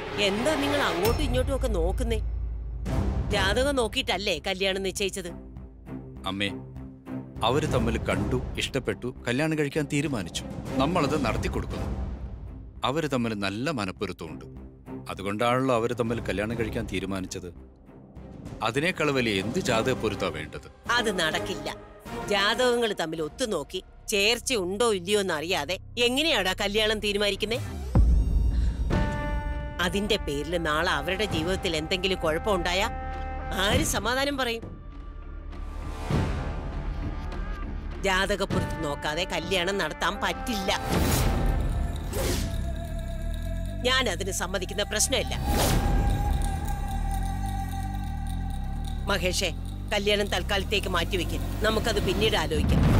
എന്താ നിങ്ങൾ അങ്ങോട്ടും ഇങ്ങോട്ടും ഒക്കെ നോക്കുന്നേ ജാതകം നോക്കിയിട്ടല്ലേ കല്യാണം നിശ്ചയിച്ചത് അമ്മേ അവര് തമ്മിൽ കണ്ടു ഇഷ്ടപ്പെട്ടു കല്യാണം കഴിക്കാൻ തീരുമാനിച്ചു നമ്മളത് നടത്തിക്കൊടുക്കുന്നു അവര് തമ്മിൽ നല്ല മനപ്പൊരുത്തമുണ്ട് അതുകൊണ്ടാണല്ലോ അവര് തമ്മിൽ കല്യാണം കഴിക്കാൻ തീരുമാനിച്ചത് അതിനേക്കാൾ വലിയ എന്ത് ജാതക പൊരുത്താ വേണ്ടത് അത് നടക്കില്ല ജാതകങ്ങൾ തമ്മിൽ ഒത്തുനോക്കി ചേർച്ച ഉണ്ടോ ഇല്ലയോ എന്നറിയാതെ എങ്ങനെയാടാ കല്യാണം തീരുമാനിക്കുന്നേ അതിന്റെ പേരിൽ നാളെ അവരുടെ ജീവിതത്തിൽ എന്തെങ്കിലും കുഴപ്പമുണ്ടായാ ആര് സമാധാനം പറയും ജാതകപ്പുറത്ത് നോക്കാതെ കല്യാണം നടത്താൻ പറ്റില്ല ഞാൻ അതിന് സമ്മതിക്കുന്ന പ്രശ്നമില്ല മഹേഷേ കല്യാണം തൽക്കാലത്തേക്ക് മാറ്റിവെക്കും നമുക്കത് പിന്നീട് ആലോചിക്കാം